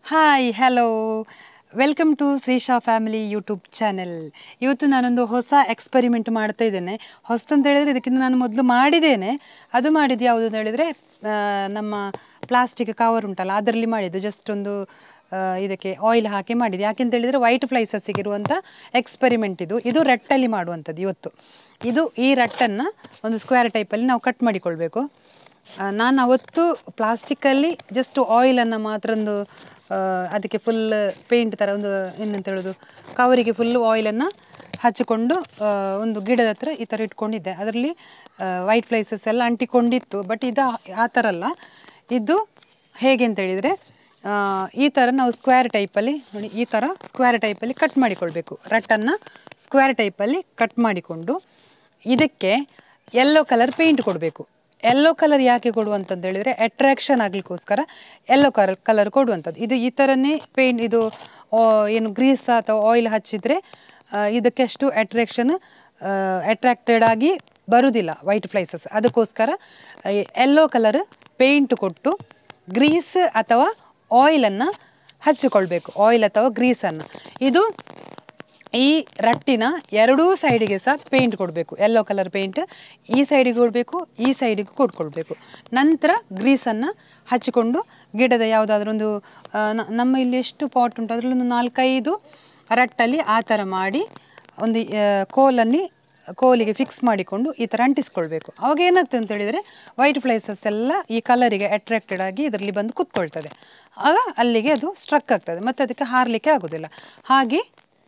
hi hello welcome to Shreesha family YouTube channel ಇವತ್ತು ನಾನೊಂದು ಹೊಸ ಎಕ್ಸ್ಪೆರಿಮೆಂಟ್ ಮಾಡ್ತಾ ಇದ್ದೇನೆ ಹೊಸತಂತ ಹೇಳಿದರೆ ಇದಕ್ಕಿಂತ ನಾನು ಮೊದಲು ಮಾಡಿದ್ದೇನೆ ಅದು ಮಾಡಿದ್ದು ಯಾವುದು ಅಂತ ಹೇಳಿದರೆ ಆ, ನಮ್ಮ ಪ್ಲಾಸ್ಟಿಕ್ ಕವರ್ ಉಂಟಲ್ಲ ಅದರಲ್ಲಿ ಮಾಡಿದ್ದು ಜಸ್ಟ್ ಒಂದು ಆ, ಇದಕ್ಕೆ ಆಯಿಲ್ ಹಾಕಿ ಮಾಡಿದ್ದು ಯಾಕೆಂತ ಹೇಳಿದರೆ ವೈಟ್ ಫ್ಲೈಸಸ್ಸಿಗೆ ಇರುವಂಥ ಎಕ್ಸ್ಪೆರಿಮೆಂಟ್ ಇದು ಇದು ರಟ್ಟಲ್ಲಿ ಮಾಡುವಂಥದ್ದು ಇವತ್ತು ಇದು ಈ ರಟ್ಟನ್ನು ಒಂದು ಸ್ಕ್ವೇರ್ ಟೈಪಲ್ಲಿ ನಾವು ಕಟ್ ಮಾಡಿಕೊಳ್ಬೇಕು ಆ, ನಾನು ಅವತ್ತು ಪ್ಲಾಸ್ಟಿಕ್ಕಲ್ಲಿ ಜಸ್ಟ್ ಆಯಿಲನ್ನು ಮಾತ್ರ ಒಂದು ಆ, ಅದಕ್ಕೆ ಫುಲ್ ಪೇಂಟ್ ಥರ ಒಂದು ಏನಂತ ಹೇಳೋದು ಕವರಿಗೆ ಫುಲ್ ಆಯಿಲನ್ನು ಹಚ್ಚಿಕೊಂಡು ಆ, ಒಂದು ಗಿಡದ ಹತ್ರ ಈ ಥರ ಇಟ್ಕೊಂಡಿದ್ದೆ ಅದರಲ್ಲಿ ವೈಟ್ ಫ್ಲೈಸಸ್ ಎಲ್ಲ ಅಂಟಿಕೊಂಡಿತ್ತು ಬಟ್ ಇದು ಆ- ಆ ಥರ ಅಲ್ಲ ಇದು ಹೇಗೆ ಅಂತ ಹೇಳಿದರೆ ಆ, ಈ ಥರ ನಾವು ಸ್ಕ್ವೇರ್ ಟೈಪಲ್ಲಿ ನೋಡಿ ಈ ಥರ ಸ್ಕ್ವೇರ್ ಟೈಪಲ್ಲಿ ಕಟ್ ಮಾಡಿಕೊಳ್ಬೇಕು ರಟ್ಟನ್ನು ಸ್ಕ್ವೇರ್ ಟೈಪಲ್ಲಿ ಕಟ್ ಮಾಡಿಕೊಂಡು ಇದಕ್ಕೆ ಯೆಲ್ಲೋ ಕಲರ್ ಪೇಂಟ್ ಕೊಡಬೇಕು ಯೆಲ್ಲೋ ಕಲರ್ ಯಾಕೆ ಕೊಡುವಂಥದ್ದು ಹೇಳಿದರೆ ಅಟ್ರಾಕ್ಷನ್ ಆಗಲಿಕ್ಕೋಸ್ಕರ ಯೆಲ್ಲೋ ಕಲರ್ ಕಲರ್ ಕೊಡುವಂಥದ್ದು ಇದು ಈ ಥರನೇ ಪೇಂಟ್ ಇದು ಆ, ಏನು ಗ್ರೀಸ್ ಅಥವಾ ಆಯಿಲ್ ಹಚ್ಚಿದರೆ ಇದಕ್ಕೆ ಅಷ್ಟು ಅಟ್ರಾಕ್ಷನ್ ಅಟ್ರಾಕ್ಟೆಡ್ ಆಗಿ ಬರುವುದಿಲ್ಲ ವೈಟ್ ಫ್ಲೈಸಸ್ ಅದಕ್ಕೋಸ್ಕರ ಯೆಲ್ಲೋ ಕಲರ್ ಪೇಂಟ್ ಕೊಟ್ಟು ಗ್ರೀಸ್ ಅಥವಾ ಆಯಿಲನ್ನು ಹಚ್ಚಿಕೊಳ್ಬೇಕು ಆಯಿಲ್ ಅಥವಾ ಗ್ರೀಸನ್ನು ಇದು ಈ ರಟ್ಟಿನ ಎರಡೂ ಸೈಡಿಗೆ ಸಹ ಪೇಂಟ್ ಕೊಡಬೇಕು ಯೆಲ್ಲೋ ಕಲರ್ ಪೇಂಟ್ ಈ ಸೈಡಿಗೆ ಕೊಡಬೇಕು ಈ ಸೈಡಿಗೆ ಕೊಟ್ಕೊಳ್ಬೇಕು ನಂತರ ಗ್ರೀಸನ್ನು ಹಚ್ಚಿಕೊಂಡು ಗಿಡದ ಯಾವುದಾದ್ರೂ ಒಂದು ಆ, ನ- ನಮ್ಮ ಇಲ್ಲಿ ಎಷ್ಟು ಪಾಟ್ ಉಂಟು ಅದರಲ್ಲಿ ಒಂದು ನಾಲ್ಕೈದು ರಟ್ಟಲ್ಲಿ ಆ ಥರ ಮಾಡಿ ಒಂದು ಆ, ಕೋಲಲ್ಲಿ ಕೋಲಿಗೆ ಫಿಕ್ಸ್ ಮಾಡಿಕೊಂಡು ಈ ಥರ ಅಂಟಿಸ್ಕೊಳ್ಬೇಕು ಅವಾಗ ಏನಾಗ್ತದೆ ಅಂತ ಹೇಳಿದರೆ ವೈಟ್ ಫ್ಲೈಸಸ್ ಎಲ್ಲ ಈ ಕಲರಿಗೆ ಅಟ್ರಾಕ್ಟೆಡ್ ಆಗಿ ಇದರಲ್ಲಿ ಬಂದು ಕೂತ್ಕೊಳ್ತದೆ ಆಗ ಅಲ್ಲಿಗೆ ಅದು ಸ್ಟ್ರಕ್ ಆಗ್ತದೆ ಮತ್ತು ಅದಕ್ಕೆ ಹಾರಲಿಕ್ಕೆ ಆಗೋದಿಲ್ಲ ಹಾಗೆ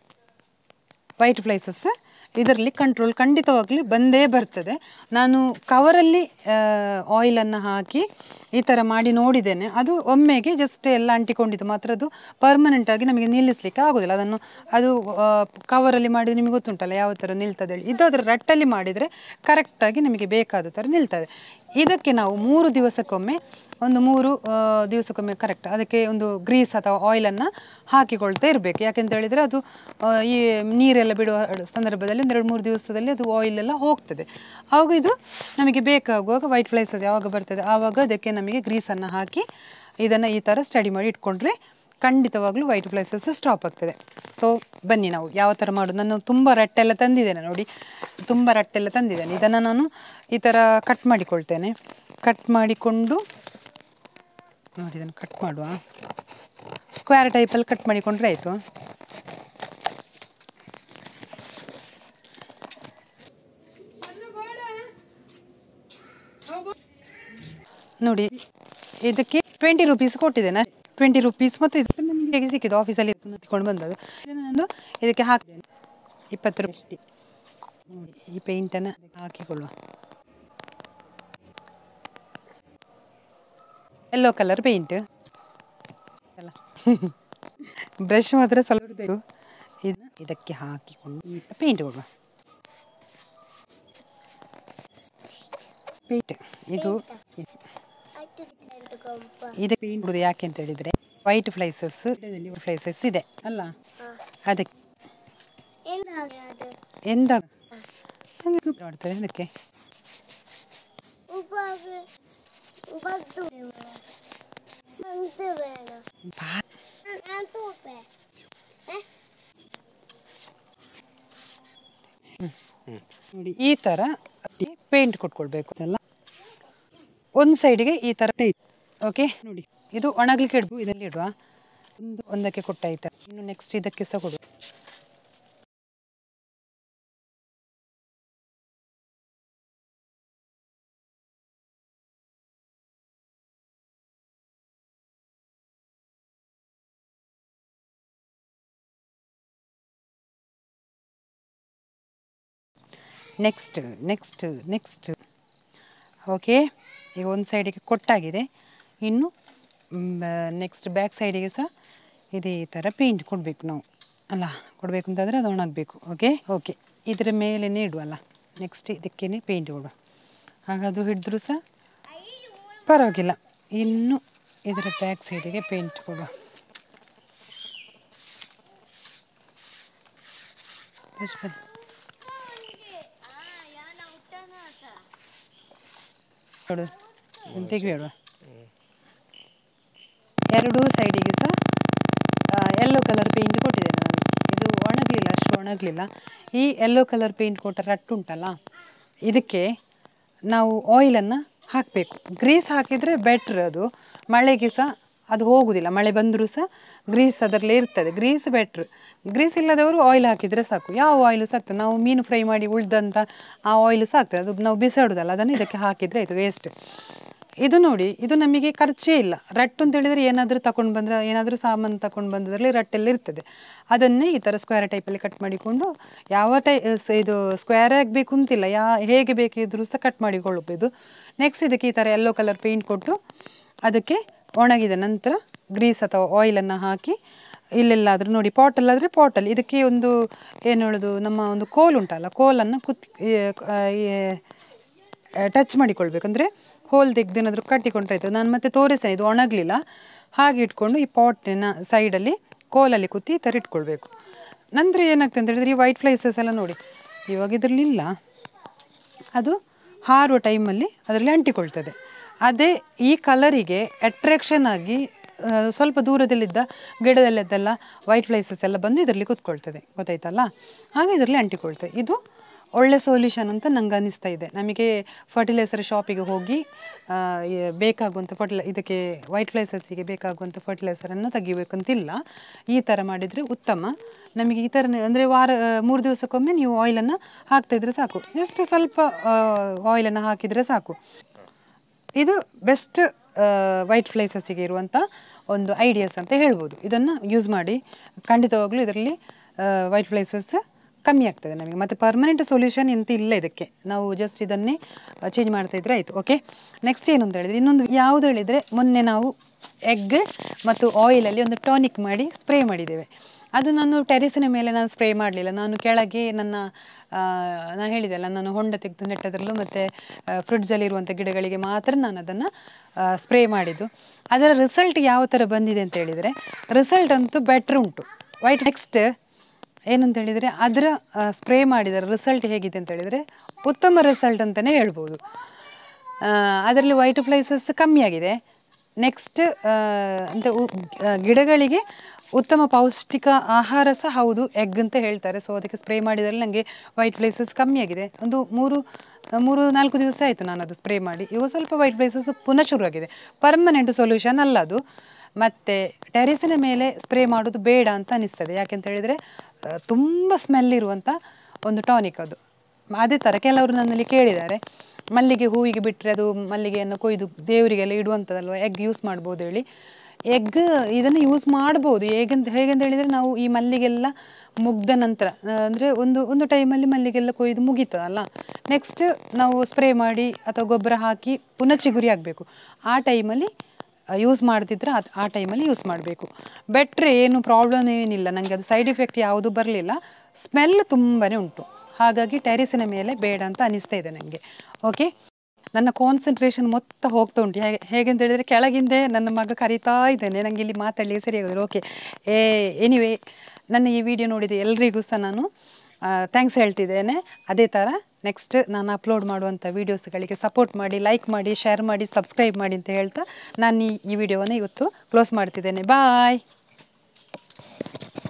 ವೈಟ್ ಫ್ಲೈಸಸ್ ಇದರಲ್ಲಿ ಕಂಟ್ರೋಲ್ ಖಂಡಿತವಾಗ್ಲೂ ಬಂದೇ ಬರ್ತದೆ ನಾನು ಕವರಲ್ಲಿ ಆಯಿಲನ್ನು ಹಾಕಿ ಈ ಥರ ಮಾಡಿ ನೋಡಿದ್ದೇನೆ ಅದು ಒಮ್ಮೆಗೆ ಜಸ್ಟ್ ಎಲ್ಲ ಅಂಟಿಕೊಂಡಿದ್ದು ಮಾತ್ರ ಅದು ಪರ್ಮನೆಂಟಾಗಿ ನಮಗೆ ನಿಲ್ಲಿಸಲಿಕ್ಕೆ ಆಗೋದಿಲ್ಲ ಅದನ್ನು ಅದು ಕವರಲ್ಲಿ ಮಾಡಿದ್ರೆ ನಿಮಗೆ ಗೊತ್ತುಂಟಲ್ಲ ಯಾವ ಥರ ನಿಲ್ತದೆ ಹೇಳಿ ಇದಾದರೆ ರಟ್ಟಲ್ಲಿ ಮಾಡಿದರೆ ಕರೆಕ್ಟಾಗಿ ನಮಗೆ ಬೇಕಾದ ಥರ ನಿಲ್ತದೆ ಇದಕ್ಕೆ ನಾವು ಮೂರು ದಿವಸಕ್ಕೊಮ್ಮೆ ಒಂದು ಮೂರು ಆ, ದಿವಸಕ್ಕೊಮ್ಮೆ ಕರೆಕ್ಟ್ ಅದಕ್ಕೆ ಒಂದು ಗ್ರೀಸ್ ಅಥವಾ ಆಯಿಲನ್ನು ಹಾಕಿಕೊಳ್ತಾ ಇರಬೇಕು ಯಾಕೆಂತ ಹೇಳಿದರೆ ಅದು ಆ, ಈ ನೀರೆಲ್ಲ ಬಿಡುವ ಸಂದರ್ಭದಲ್ಲಿ ಒಂದು ಎರಡು ಮೂರು ದಿವಸದಲ್ಲಿ ಅದು ಆಯಿಲ್ ಎಲ್ಲ ಹೋಗ್ತದೆ ಆವಾಗ ಇದು ನಮಗೆ ಬೇಕಾಗುವಾಗ ವೈಟ್ ಫ್ಲೈಸಸ್ ಯಾವಾಗ ಬರ್ತದೆ ಆವಾಗ ಅದಕ್ಕೆ ನಮಗೆ ಗ್ರೀಸನ್ನು ಹಾಕಿ ಇದನ್ನು ಈ ಥರ ಸ್ಟಡಿ ಮಾಡಿ ಇಟ್ಕೊಂಡ್ರೆ ಖಂಡಿತವಾಗ್ಲೂ ವೈಟ್ ಫ್ಲೈಸಸ್ ಸ್ಟಾಪ್ ಆಗ್ತದೆ ಸೊ ಬನ್ನಿ ನಾವು ಯಾವ ಥರ ಮಾಡೋದು ನಾನು ತುಂಬ ರಟ್ಟೆಲ್ಲ ತಂದಿದ್ದೇನೆ ನೋಡಿ ತುಂಬ ರಟ್ಟೆಲ್ಲ ತಂದಿದ್ದೇನೆ ಇದನ್ನು ನಾನು ಈ ಥರ ಕಟ್ ಮಾಡಿಕೊಳ್ತೇನೆ ಕಟ್ ಮಾಡಿಕೊಂಡು ನೋಡಿ ಇದನ್ನು ಕಟ್ ಮಾಡುವ ಸ್ಕ್ವೇರ್ ಟೈಪಲ್ಲಿ ಕಟ್ ಮಾಡಿಕೊಂಡ್ರೆ ಆಯಿತು ನೋಡಿ ಇದಕ್ಕೆ ಟ್ವೆಂಟಿ ರುಪೀಸ್ ಕೊಟ್ಟಿದ್ದೇನೆ ಟ್ವೆಂಟಿ ರುಪೀಸ್ ಮತ್ತು ಇದು ನಮಗೆ ಹೇಗೆ ಸಿಕ್ಕಿದ್ದು ಆಫೀಸಲ್ಲಿ ತಗೊಂಡು ಬಂದದ್ದು ಇದನ್ನು ನಾನು ಇದಕ್ಕೆ ಹಾಕ್ತೇನೆ ಇಪ್ಪತ್ತು ರೂಪಾಯಿ ನೋಡಿ ಈ ಪೇಂಟನ್ನು ಹಾಕಿಕೊಳ್ಳುವ ಯೆಲ್ಲೋ ಕಲರ್ ಪೇಂಟ್ ಅಲ್ಲ ಬ್ರಷ್ ಮಾತ್ರ ಸ್ವಲ್ಪ ಬೇಕು ಇದನ್ನ ಇದಕ್ಕೆ ಹಾಕಿಕೊಂಡು ಪೇಂಟ್ ಕೊಡುವ ಪೇಂಟ್ ಇದು ಇದಕ್ಕೆ ಪೇಂಟ್ ಕೊಡೋದು ಯಾಕೆ ಅಂತ ಹೇಳಿದರೆ ವೈಟ್ ಫ್ಲೈಸಸ್ ಫ್ಲೈಸಸ್ ಇದೆ ಅಲ್ಲ ಅದಕ್ಕೆ ಎಂದ ಮಾಡ್ತಾರೆ ಅದಕ್ಕೆ ಬಾ- ನೋಡಿ ಈ ಥರ ಪೇಂಟ್ ಕೊಟ್ಕೊಳ್ಬೇಕು ಎಲ್ಲ ಒಂದು ಸೈಡಿಗೆ ಈ ಥರ ಓಕೆ ನೋಡಿ ಇದು ಒಣಗ್ಲಿಕ್ಕೆ ಇಡ್ಬು ಇದರಲ್ಲಿ ಇಡುವ ಒಂದು ಒಂದಕ್ಕೆ ಕೊಟ್ಟಾಯ್ತು ಇನ್ನು ನೆಕ್ಸ್ಟ್ ಇದಕ್ಕೆ ಸಹ ಕೊಡು ನೆಕ್ಸ್ಟ್ ನೆಕ್ಸ್ಟ್ ನೆಕ್ಸ್ಟ್ ಓಕೆ ಈಗ ಒಂದು ಸೈಡಿಗೆ ಕೊಟ್ಟಾಗಿದೆ ಇನ್ನು ನೆಕ್ಸ್ಟ್ ಬ್ಯಾಕ್ ಸೈಡಿಗೆ ಸಹ ಇದೇ ಥರ ಪೇಂಟ್ ಕೊಡಬೇಕು ನಾವು ಅಲ್ಲ ಕೊಡಬೇಕು ಅಂತಂದರೆ ಅದು ಒಣಗಬೇಕು ಓಕೆ ಓಕೆ ಇದರ ಮೇಲೆ ಇಡುವಲ್ಲ ನೆಕ್ಸ್ಟ್ ಇದಕ್ಕೇ ಪೇಂಟ್ ಕೊಡುವ ಆಗ ಅದು ಹಿಡಿದ್ರೂ ಸಹ ಪರವಾಗಿಲ್ಲ ಇನ್ನು ಇದರ ಬ್ಯಾಕ್ ಸೈಡಿಗೆ ಪೇಂಟ್ ಕೊಡುವ ಬಸ್ ಬನ್ನಿ ನೋಡು ತೆಗಿಬೇಡ ಎರಡೂ ಸೈಡಿಗೆ ಸಹ ಕಲರ್ ಪೇಂಟ್ ಕೊಟ್ಟಿದ್ದೇನೆ ನಾನು ಇದು ಒಣಗಲಿಲ್ಲ ಅಷ್ಟು ಒಣಗಲಿಲ್ಲ ಈ ಯೆಲ್ಲೋ ಕಲರ್ ಪೇಂಟ್ ಕೊಟ್ಟ ರಟ್ಟು ಉಂಟಲ್ಲ ಇದಕ್ಕೆ ನಾವು ಆಯಿಲನ್ನು ಹಾಕಬೇಕು ಗ್ರೀಸ್ ಹಾಕಿದರೆ ಬೆಟ್ರ್ ಅದು ಮಳೆಗೆ ಸಹ ಅದು ಹೋಗುವುದಿಲ್ಲ ಮಳೆ ಬಂದರೂ ಸಹ ಗ್ರೀಸ್ ಅದರಲ್ಲೇ ಇರ್ತದೆ ಗ್ರೀಸ್ ಬೆಟ್ರ್ ಗ್ರೀಸ್ ಇಲ್ಲದವರು ಆಯಿಲ್ ಹಾಕಿದರೆ ಸಾಕು ಯಾವ ಆಯಿಲ್ ಸಾಕ್ತದೆ ನಾವು ಮೀನು ಫ್ರೈ ಮಾಡಿ ಉಳ್ದಂಥ ಆ ಆಯಿಲ್ ಸಾಕ್ತದೆ ಅದು ನಾವು ಬಿಸಾಡೋದಲ್ಲ ಅದನ್ನು ಇದಕ್ಕೆ ಹಾಕಿದರೆ ಆಯಿತು ವೇಸ್ಟ್ ಇದು ನೋಡಿ ಇದು ನಮಗೆ ಖರ್ಚೇ ಇಲ್ಲ ರಟ್ಟು ಅಂತ ಹೇಳಿದರೆ ಏನಾದರೂ ತಗೊಂಡು ಬಂದರೆ ಏನಾದರೂ ಸಾಮಾನು ತಗೊಂಡು ಬಂದದ್ರಲ್ಲಿ ರಟ್ಟೆಲ್ಲ ಇರ್ತದೆ ಅದನ್ನೇ ಈ ಥರ ಸ್ಕ್ವೇರ್ ಟೈಪಲ್ಲಿ ಕಟ್ ಮಾಡಿಕೊಂಡು ಯಾವ ಟೈ ಸ- ಇದು ಸ್ಕ್ವೇರ್ ಆಗಬೇಕು ಅಂತಿಲ್ಲ ಯಾ ಹೇಗೆ ಬೇಕಿದ್ರೂ ಸಹ ಕಟ್ ಮಾಡಿಕೊಳ್ಳಬಹುದು ನೆಕ್ಸ್ಟ್ ಇದಕ್ಕೆ ಈ ಥರ ಯೆಲ್ಲೋ ಕಲರ್ ಪೇಂಟ್ ಕೊಟ್ಟು ಅದಕ್ಕೆ ಒಣಗಿದ ನಂತರ ಗ್ರೀಸ್ ಅಥವಾ ಆಯಿಲನ್ನು ಹಾಕಿ ಇಲ್ಲೆಲ್ಲಾದರೂ ನೋಡಿ ಪಾಟಲ್ಲಾದರೆ ಪಾಟಲ್ಲಿ ಇದಕ್ಕೆ ಒಂದು ಏನು ಹೇಳೋದು ನಮ್ಮ ಒಂದು ಕೋಲ್ ಉಂಟಲ್ಲ ಕೋಲನ್ನು ಕುತ್ ಟಚ್ ಮಾಡಿಕೊಳ್ಬೇಕು ಅಂದರೆ ಹೋಲ್ ತೆಗ್ದೇನಾದರೂ ಕಟ್ಟಿಕೊಂಡ್ರೆ ಆಯಿತು ನಾನು ಮತ್ತೆ ತೋರಿಸ್ತೇನೆ ಇದು ಒಣಗಲಿಲ್ಲ ಹಾಗೆ ಇಟ್ಕೊಂಡು ಈ ಪಾಟಿನ ಸೈಡಲ್ಲಿ ಕೋಲಲ್ಲಿ ಕುತ್ತಿ ಈ ಥರ ಇಟ್ಕೊಳ್ಬೇಕು ನಂತರ ಏನಾಗ್ತದೆ ಅಂತ ಹೇಳಿದ್ರೆ ಈ ವೈಟ್ ಫ್ಲೈಸಸ್ ಎಲ್ಲ ನೋಡಿ ಇವಾಗ ಇದರಲ್ಲಿ ಇಲ್ಲ ಅದು ಹಾರುವ ಟೈಮಲ್ಲಿ ಅದರಲ್ಲಿ ಅಂಟಿಕೊಳ್ತದೆ ಅದೇ ಈ ಕಲರಿಗೆ ಅಟ್ರಾಕ್ಷನ್ ಆಗಿ ಆ, ಸ್ವಲ್ಪ ದೂರದಲ್ಲಿದ್ದ ಗಿಡದಲ್ಲಿದ್ದೆಲ್ಲ ವೈಟ್ ಫ್ಲೈಸಸ್ ಎಲ್ಲ ಬಂದು ಇದರಲ್ಲಿ ಕೂತ್ಕೊಳ್ತದೆ ಗೊತ್ತಾಯ್ತಲ್ಲ ಹಾಗೆ ಇದರಲ್ಲಿ ಅಂಟಿಕೊಳ್ತದೆ ಇದು ಒಳ್ಳೆ ಸೊಲ್ಯೂಷನ್ ಅಂತ ನಂಗೆ ಅನಿಸ್ತಾ ಇದೆ ನಮಗೆ ಫರ್ಟಿಲೈಸರ್ ಶಾಪಿಗೆ ಹೋಗಿ ಆ, ಈ ಬೇಕಾಗುವಂಥ ಫರ್ಟಿಲೈ ಇದಕ್ಕೆ ವೈಟ್ ಫ್ಲೈಸಸ್ಸಿಗೆ ಬೇಕಾಗುವಂಥ ಫರ್ಟಿಲೈಸರನ್ನು ತೆಗಿಬೇಕಂತಿಲ್ಲ ಈ ಥರ ಮಾಡಿದರೆ ಉತ್ತಮ ನಮಗೆ ಈ ಥರ ಅಂದರೆ ವಾರ ಮೂರು ದಿವಸಕ್ಕೊಮ್ಮೆ ನೀವು ಆಯಿಲನ್ನು ಹಾಕ್ತಾ ಇದ್ರೆ ಸಾಕು ಜಸ್ಟ್ ಸ್ವಲ್ಪ ಆಯಿಲನ್ನು ಹಾಕಿದರೆ ಸಾಕು ಇದು ಬೆಸ್ಟ್ ವೈಟ್ ಫ್ಲೈಸಸ್ಸಿಗೆ ಇರುವಂಥ ಒಂದು ಐಡಿಯಾಸ್ ಅಂತ ಹೇಳ್ಬೋದು ಇದನ್ನು ಯೂಸ್ ಮಾಡಿ ಖಂಡಿತವಾಗ್ಲೂ ಇದರಲ್ಲಿ ವೈಟ್ ಫ್ಲೈಸಸ್ ಕಮ್ಮಿ ಆಗ್ತದೆ ನಮಗೆ ಮತ್ತು ಪರ್ಮನೆಂಟ್ ಸೊಲ್ಯೂಷನ್ ಎಂತ ಇಲ್ಲ ಇದಕ್ಕೆ ನಾವು ಜಸ್ಟ್ ಇದನ್ನೇ ಚೇಂಜ್ ಮಾಡ್ತಾ ಇದ್ರೆ ಆಯಿತು ಓಕೆ ನೆಕ್ಸ್ಟ್ ಏನು ಅಂತ ಹೇಳಿದರೆ ಇನ್ನೊಂದು ಯಾವುದು ಹೇಳಿದರೆ ಮೊನ್ನೆ ನಾವು ಎಗ್ ಮತ್ತು ಆಯಿಲಲ್ಲಿ ಒಂದು ಟಾನಿಕ್ ಮಾಡಿ ಸ್ಪ್ರೇ ಮಾಡಿದ್ದೇವೆ ಅದು ನಾನು ಟೆರೆಸಿನ ಮೇಲೆ ನಾನು ಸ್ಪ್ರೇ ಮಾಡಲಿಲ್ಲ ನಾನು ಕೆಳಗೆ ನನ್ನ ನಾನು ಹೇಳಿದೆಲ್ಲ ನಾನು ಹೊಂಡ ತೆಗೆದು ನೆಟ್ಟದ್ರಲ್ಲೂ ಮತ್ತು ಫ್ರಿಡ್ಜಲ್ಲಿ ಇರುವಂಥ ಗಿಡಗಳಿಗೆ ಮಾತ್ರ ನಾನು ಅದನ್ನು ಸ್ಪ್ರೇ ಮಾಡಿದ್ದು ಅದರ ರಿಸಲ್ಟ್ ಯಾವ ಥರ ಬಂದಿದೆ ಅಂತ ಹೇಳಿದರೆ ರಿಸಲ್ಟ್ ಅಂತೂ ಬೆಟ್ರ್ ಉಂಟು ವೈಟ್ ನೆಕ್ಸ್ಟ್ ಏನಂತ ಹೇಳಿದರೆ ಅದರ ಸ್ಪ್ರೇ ಮಾಡಿದ ರಿಸಲ್ಟ್ ಹೇಗಿದೆ ಅಂತ ಹೇಳಿದರೆ ಉತ್ತಮ ರಿಸಲ್ಟ್ ಅಂತಲೇ ಹೇಳ್ಬೋದು ಅದರಲ್ಲಿ ವೈಟ್ ಫ್ಲೈಸಸ್ ಕಮ್ಮಿ ಆಗಿದೆ ನೆಕ್ಸ್ಟ್ ಅಂತ ಉ- ಆ, ಗಿಡಗಳಿಗೆ ಉತ್ತಮ ಪೌಷ್ಟಿಕ ಆಹಾರ ಸಹ ಹೌದು ಎಗ್ ಅಂತ ಹೇಳ್ತಾರೆ ಸೊ ಅದಕ್ಕೆ ಸ್ಪ್ರೇ ಮಾಡಿದಲ್ಲಿ ನನಗೆ ವೈಟ್ ಪ್ಲೇಸಸ್ ಕಮ್ಮಿ ಆಗಿದೆ ಒಂದು ಮೂರು ಮೂರು ನಾಲ್ಕು ದಿವಸ ಆಯಿತು ನಾನು ಅದು ಸ್ಪ್ರೇ ಮಾಡಿ ಇವಾಗ ಸ್ವಲ್ಪ ವೈಟ್ ಪ್ಲೇಸಸ್ ಪುನಃ ಶುರುವಾಗಿದೆ ಪರ್ಮನೆಂಟ್ ಸೊಲ್ಯೂಷನ್ ಅಲ್ಲ ಅದು ಮತ್ತು ಟೆರೆಸಿನ ಮೇಲೆ ಸ್ಪ್ರೇ ಮಾಡೋದು ಬೇಡ ಅಂತ ಅನಿಸ್ತದೆ ಯಾಕೆಂತ ಹೇಳಿದರೆ ತುಂಬ ಸ್ಮೆಲ್ ಇರುವಂಥ ಒಂದು ಟಾನಿಕ್ ಅದು ಅದೇ ಥರ ಕೆಲವರು ನನ್ನಲ್ಲಿ ಕೇಳಿದ್ದಾರೆ ಮಲ್ಲಿಗೆ ಹೂವಿಗೆ ಬಿಟ್ಟರೆ ಅದು ಮಲ್ಲಿಗೆಯನ್ನು ಕೊಯ್ದು ದೇವರಿಗೆಲ್ಲ ಇಡುವಂಥದ್ದಲ್ವ ಎಗ್ ಯೂಸ್ ಮಾಡ್ಬೋದು ಹೇಳಿ ಎಗ್ ಇದನ್ನು ಯೂಸ್ ಮಾಡ್ಬೋದು ಹೇಗಂತ ಹೇಗಂತ ಹೇಳಿದರೆ ನಾವು ಈ ಮಲ್ಲಿಗೆಲ್ಲ ಮುಗ್ದ ನಂತರ ಅಂದರೆ ಒಂದು ಒಂದು ಟೈಮಲ್ಲಿ ಮಲ್ಲಿಗೆಲ್ಲ ಕೊಯ್ದು ಮುಗೀತದಲ್ಲ ನೆಕ್ಸ್ಟ್ ನಾವು ಸ್ಪ್ರೇ ಮಾಡಿ ಅಥವಾ ಗೊಬ್ಬರ ಹಾಕಿ ಪುನಃ ಚಿಗುರಿ ಆಗಬೇಕು ಆ ಟೈಮಲ್ಲಿ ಯೂಸ್ ಮಾಡ್ತಿದ್ರೆ ಅದು ಆ ಟೈಮಲ್ಲಿ ಯೂಸ್ ಮಾಡಬೇಕು ಬೆಟ್ರೆ ಏನು ಪ್ರಾಬ್ಲಮ್ ಏನಿಲ್ಲ ನನಗೆ ಅದು ಸೈಡ್ ಎಫೆಕ್ಟ್ ಯಾವುದು ಬರಲಿಲ್ಲ ಸ್ಮೆಲ್ ತುಂಬಾ ಉಂಟು ಹಾಗಾಗಿ ಟೆರಿಸಿನ ಮೇಲೆ ಬೇಡ ಅಂತ ಅನಿಸ್ತಾ ಇದೆ ನನಗೆ ಓಕೆ ನನ್ನ ಕಾನ್ಸಂಟ್ರೇಷನ್ ಮೊತ್ತ ಹೋಗ್ತಾ ಉಂಟು ಹೇಗೆ ಹೇಗೆ ಅಂತ ಹೇಳಿದರೆ ಕೆಳಗಿಂದೆ ನನ್ನ ಮಗ ಕರೀತಾ ಇದ್ದೇನೆ ನನಗೆ ಇಲ್ಲಿ ಮಾತಾಡಲಿಕ್ಕೆ ಸರಿಯಾಗೋದಿಲ್ಲ ಓಕೆ ಏ ಎನಿವೇ ನನ್ನ ಈ ವಿಡಿಯೋ ನೋಡಿದ ಎಲ್ರಿಗೂ ಸಹ ನಾನು ಥ್ಯಾಂಕ್ಸ್ ಹೇಳ್ತಿದ್ದೇನೆ ಅದೇ ಥರ ನೆಕ್ಸ್ಟ್ ನಾನು ಅಪ್ಲೋಡ್ ಮಾಡುವಂಥ ವೀಡಿಯೋಸ್ಗಳಿಗೆ ಸಪೋರ್ಟ್ ಮಾಡಿ ಲೈಕ್ ಮಾಡಿ ಶೇರ್ ಮಾಡಿ ಸಬ್ಸ್ಕ್ರೈಬ್ ಮಾಡಿ ಅಂತ ಹೇಳ್ತಾ ನಾನು ಈ ಈ ವಿಡಿಯೋವನ್ನು ಇವತ್ತು ಕ್ಲೋಸ್ ಮಾಡ್ತಿದ್ದೇನೆ ಬಾಯ್